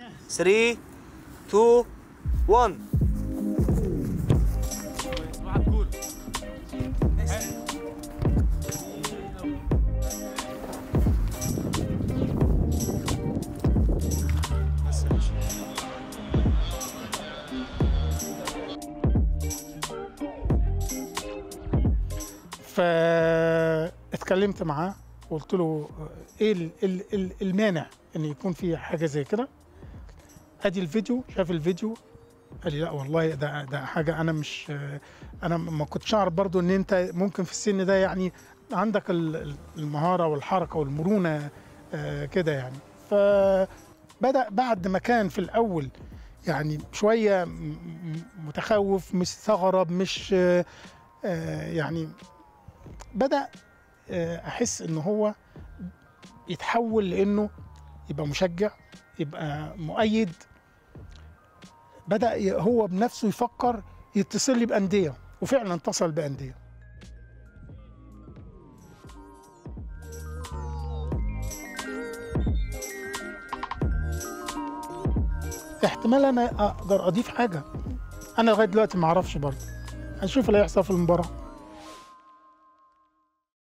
3 2 1 فاتكلمت معاه وقلت له ايه ال- ال- ال- المانع ان يكون في حاجه زي كده ادي الفيديو شاف الفيديو قال لي لا والله ده ده حاجه انا مش انا ما كنتش اعرف برضو ان انت ممكن في السن ده يعني عندك ال- المهاره والحركه والمرونه آه، كده يعني فبدا بعد ما كان في الاول يعني شويه م- م- متخوف مستغرب مش آه، آه، يعني بدا آه، احس ان هو يتحول لانه يبقى مشجع يبقى مؤيد بدا ي- هو بنفسه يفكر يتصل لي بانديه وفعلا اتصل بانديه احتمال انا اقدر اضيف حاجه انا لغايه دلوقتي ما اعرفش برضه هنشوف اللي هيحصل في المباراه